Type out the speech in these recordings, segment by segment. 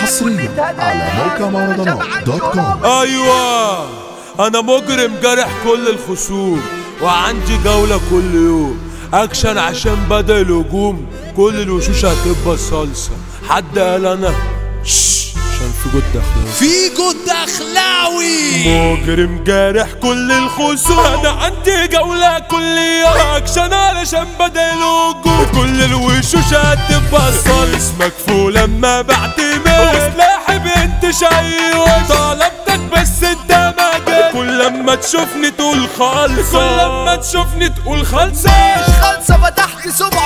حصريا على موقع مهرجانات دوت كوم ايوه انا مجرم جارح كل الخصوم وعندي جولة كل يوم اكشن عشان بدا الهجوم كل الوشوش هتبقى صلصة حد قال انا شش عشان في جود داخلين فيجو الدخلاوي مجرم جارح كل الخصوم انا عندي جولة كل يوم اكشن علشان بدا الهجوم كل الوشوش هتبقى صلص مكفول لما بعتمد وسلاحي بنت شيء طلبتك بس انت ما جيت كل لما تشوفني تقول خالصة كل لما تشوفني تقول خالصة خلصة فتحت 700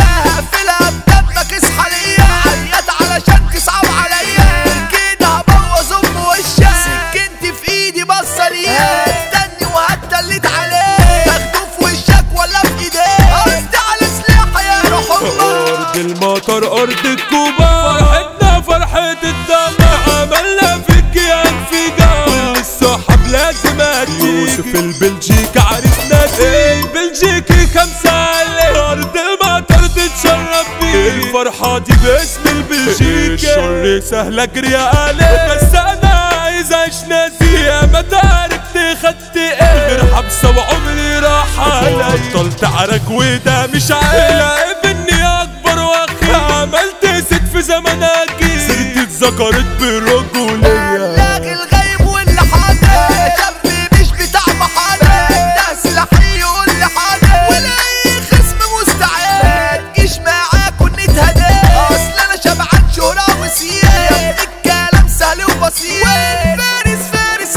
هقفلها بدمك اصحى ليا عيات علشان تصعب عليا كده هبوظ ام وشها سكنتي في ايدي بصة ليها استني وهتدلت عليه تاخده في وشك ولا في ايديه قصدي على سلاحة يا روح امك أرض المطر أرض الكوبا فرحتنا فرحة الدمع عملنا فيك يا انفجار كل الصحاب لازم هتيجي يوسف البلجيكي عرفنا ايه البلجيكي خمسة عليه أرض المطر تتشرب بيه الفرحة دي باسم البلجيكي الشر سهل أجري عليه بس أنا عايز أعيش ناسية ما تعرفت خدت ايه غير حبسة وعمري راح علي بطلت عرك وده مش عيب اني اكبر واخي عملت ست في زمن اكيد سيرتي اتذكرت بالرجولية لاغي الغيب واللي حاضر شاب مش بتاع محاضر ده سلاحي يقول لي حاضر ولاقي خصم مستعد ما تجيش معاكوا نتهدى اصل انا شبعان شهرة وسياد الكلام سهل وبسيط والفارس فارس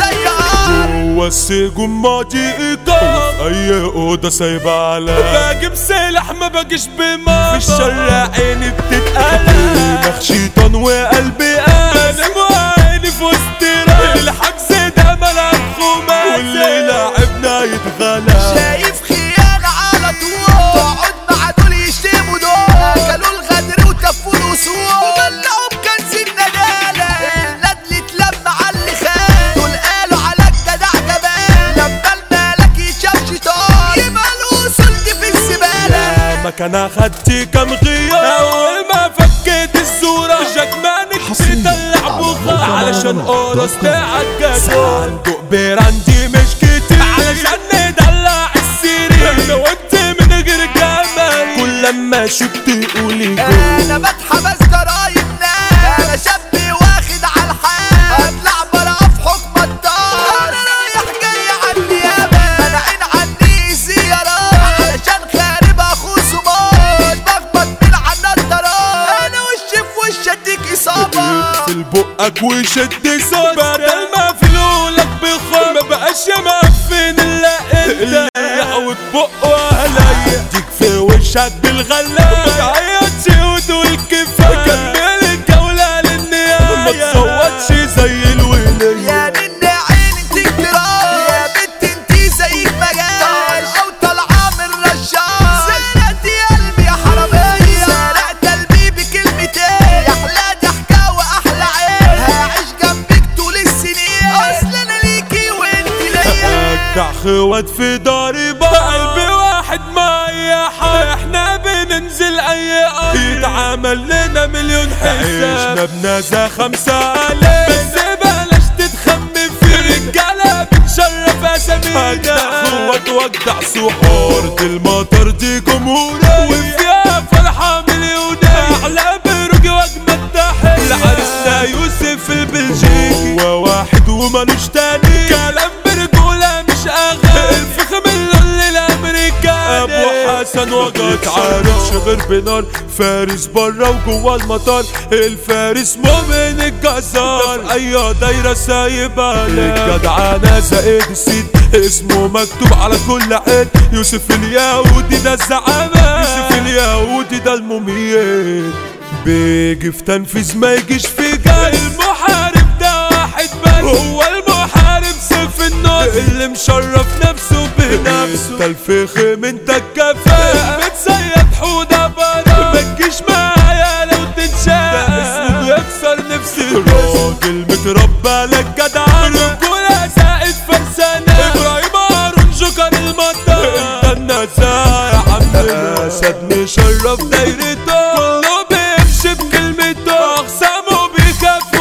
ايام جوا السجون ماضي ايقاف اي اوضه سايبه على بجيب سلاح ما بجيش بما في الشر عيني بتتقلق دماغ شيطان وقلبي قاسم وعيني في وسط رأي. الحجز ده ملعب خماسي واللي لعبنا يتغلب شايف خيانة على طول تقعد مع دول يشتموا دول اكلوا الغدر وتفوا الاصول وبلعوا بكنز الندالة الندل اتلم على اللي خان دول قالوا على الجدع جبان لما الملك يتشاف شيطان يبقى الاصول دي في الزبالة ما كان اخدت كام غياب اول ما فكيت الصورة جاكمانك حصرياً بتدلع على بوخة موقع علشان مهرجانات قرص دوت كوم. تعجز عنده قبير عندي مش كتير علشان ندلع السرير لو انت من غير جمال كل لما شفت تقولي انا جول بتحبس جرايم ناس انا شاب واخد على الحال اطلع برا في حكم الدار انا رايح جاي على النيابه منعين عني زيارات علشان خارب اخو صمات بخبط من على النضارات انا وشي في وش اديك اصابه اقفل بقك وشد صوت بدل ما فلولك بخور ما بقاش مقفين الا انت اللي عود بقه عليا اديك في وشك بالغلا بتعيط شهود والكفايه كمل الجولة للنهاية ما تصوتش زي الولية يا نن عين انت اجتراح يا بنت انت زيك مجال او طالعه من رشاش سرقت قلبي يا حرامية سرقت قلبي بكلمتين يا احلى ضحكة واحلى عين هعيش جنبك طول السنين اصل انا ليكي وانت ليا اجدع خوات في داري بقى قلبي واحد مع اي حال احنا بننزل اي ارض يتعامل لنا مليون حساب عيشنا بنازا خمسة عليه بس بلاش تتخمي في رجالة بتشرف اسامينا اجدع خوات واجدع سحور دي المطر دي جمهورية وفيها فرحة مليونية احلى بروج واجمد تحية لعرسنا يوسف البلجيكي هو واحد ومالوش تاني كلام برجولة مش اغاني الفخم اللي الامريكاني ابو حسن وجد عارفش غير بنار فارس برا وجوا المطار الفارس مؤمن الجزار اي دايرة سايبها الجدعانة زائد السيد اسمه مكتوب على كل عين يوسف اليهودي ده الزعامة يوسف اليهودي ده المميت بيجي في تنفيذ ما يجيش في جاي المحارب ده واحد بس هو المحارب سيف النص اللي مشرف نفسه بنفسه انت الفخم انت الكفاءة بتسيد حودة برا ما تجيش معايا لو تتشاف ده اسمه بيكسر نفسي راجل متربى لك جدع رجولة زائد فرسانة ابراهيم هارون جوكر المطر انت النزاع يا عمنا اسد مشرف دايرته كله بيمشي بكلمته اقسامه بيخاف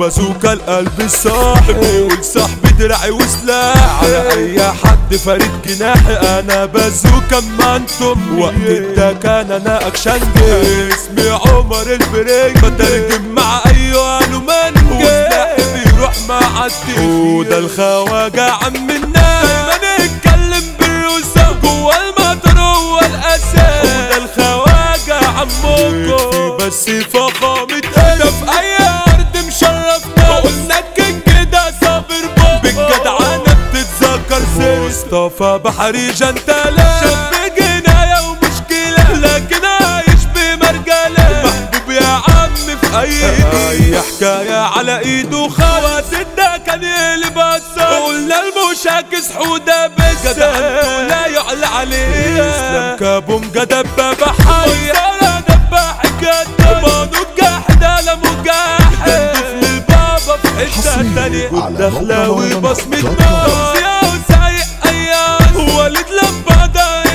بازوكا القلب الصاحب بيقول صاحبي دراعي وسلاح على اي حد فريد جناحي انا بازوكا اما انتم وقت التكان انا اكشنجي اسمي عمر البريك بترجم مع اي قالوا منجي وسلاحي بيروح مع الدين وده الخواجة عم الناس دايما نتكلم بالروسة جوا المطر هو الاساس وده الخواجة عمكم بس فخامة ده في اي ارض مشرفنا قلنا الكينج كده صابر بابا بالجدعنة بتتذكر سير مصطفى بحري جنتلة شاب جناية ومشكلة لكن عايش بمرجلة محبوب يا عم في اي اي حكاية على ايده خوات ده كان يقلب الصف قلنا المشاكس حودة بس لا يعلى عليه اسلام كابو مجدب بحي صار دباح كده مانوت جاحد على مجاحد طفل البابا في حتة حصرياً تانية على والدخلاوي موقع بصمة دوت كوم. توزيع وسايق ايام وليد لمبادة